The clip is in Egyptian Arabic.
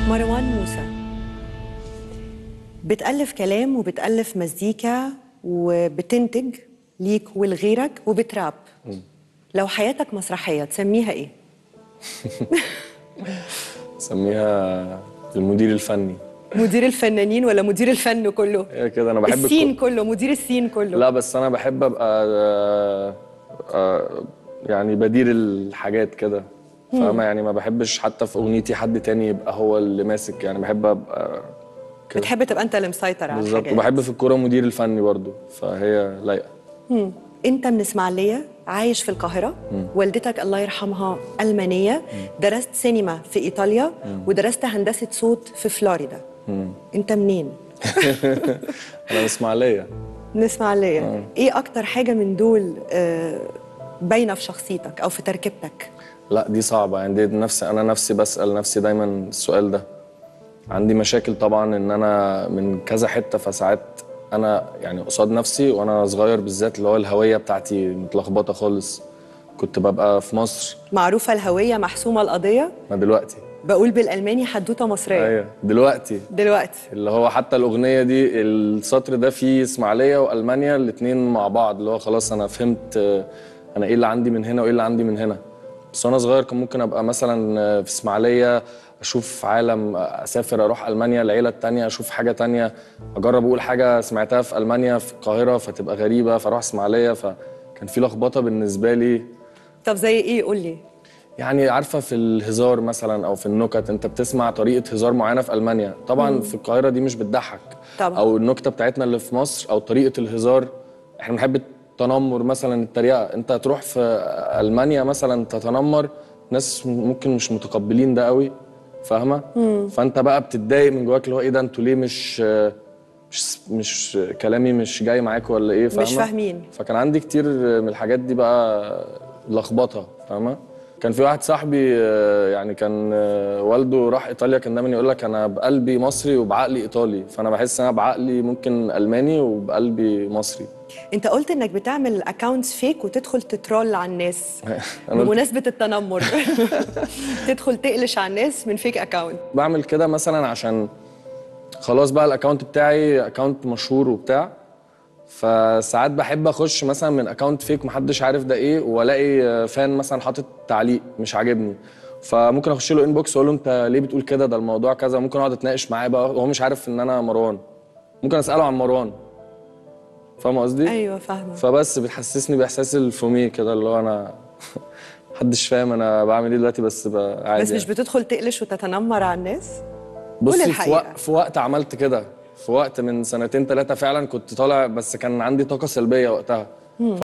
مروان موسى بتألف كلام وبتألف مزيكا وبتنتج ليك ولغيرك وبتراب لو حياتك مسرحية تسميها ايه؟ سميها المدير الفني مدير الفنانين ولا مدير الفن كله؟ هي كده انا بحب السين الكو- كله مدير السين كله لا بس انا بحب ابقى آه، آه، يعني بدير الحاجات كده فاهمة يعني ما بحبش حتى في اغنيتي حد تاني يبقى هو اللي ماسك يعني بحب ابقى كده بتحب تبقى انت اللي مسيطر على بالظبط الحاجات وبحب في الكوره مدير الفني برضو فهي لايقه مم. انت من اسماعيليه عايش في القاهره والدتك الله يرحمها المانيه درست سينما في ايطاليا ودرست هندسه صوت في فلوريدا انت منين انا من اسماعيليه من اسماعيليه ايه اكتر حاجه من دول آه، باينه في شخصيتك او في تركيبتك لا دي صعبة يعني دي نفسي أنا نفسي بسأل نفسي دايما السؤال ده عندي مشاكل طبعا إن أنا من كذا حتة فساعات أنا يعني قصاد نفسي وأنا صغير بالذات اللي هو الهوية بتاعتي متلخبطة خالص كنت ببقى في مصر معروفه الهويه محسومه القضيه ما دلوقتي بقول بالالماني حدوته مصريه أيوة دلوقتي دلوقتي اللي هو حتى الأغنية دي السطر ده فيه إسماعيلية وألمانيا الاتنين مع بعض اللي هو خلاص أنا فهمت آه، أنا إيه اللي عندي من هنا وإيه اللي عندي من هنا بس وأنا صغير كان ممكن أبقى مثلا آه، في إسماعيلية أشوف عالم آه، أسافر أروح ألمانيا العيلة التانية أشوف حاجة تانية أجرب أقول حاجة سمعتها في ألمانيا في القاهرة فتبقى غريبة فأروح إسماعيلية فكان في لخبطة بالنسبة لي طب زي ايه قول لي يعني عارفه في الهزار مثلا او في النكت انت بتسمع طريقه هزار معينه في المانيا طبعا في القاهره دي مش بتضحك طبعا. او النكته بتاعتنا اللي في مصر او طريقه الهزار احنا بنحب التنمر مثلا التريقه انت هتروح في المانيا مثلا تتنمر ناس ممكن مش متقبلين ده قوي فاهمه فانت بقى بتتضايق من جواك اللي هو ايه ده انتوا ليه مش مش مش كلامي مش جاي معاكم ولا ايه فاهمه فاهمين. فكان عندي كتير من الحاجات دي بقى لخبطه فاهمه كان في واحد صاحبي آه، يعني كان آه، والده راح ايطاليا كان دايما يقول لك انا بقلبي مصري وبعقلي ايطالي فانا بحس ان انا بعقلي ممكن الماني وبقلبي مصري انت قلت انك بتعمل اكونتس فيك وتدخل تترول على الناس أنا قلت- بمناسبه التنمر تدخل تقلش على الناس من فيك اكونت بعمل كده مثلا عشان خلاص بقى الاكونت بتاعي اكونت مشهور وبتاع فساعات بحب اخش مثلا من اكونت فيك محدش عارف ده ايه والاقي فان مثلا حاطط تعليق مش عاجبني فممكن اخش له انبوكس واقول له انت ليه بتقول كده ده الموضوع كذا ممكن اقعد اتناقش معاه بقى وهو مش عارف ان انا مروان ممكن اساله عن مروان فاهم قصدي ايوه فاهمه فبس بتحسسني باحساس الفومي كده اللي هو انا محدش فاهم انا بعمل ايه دلوقتي بس بقى عادي بس مش يعني. بتدخل تقلش وتتنمر على الناس بصي في الحقيقة. وقت في وقت عملت كده في وقت من سنتين ثلاثة فعلا كنت طالع بس كان عندي طاقة سلبية وقتها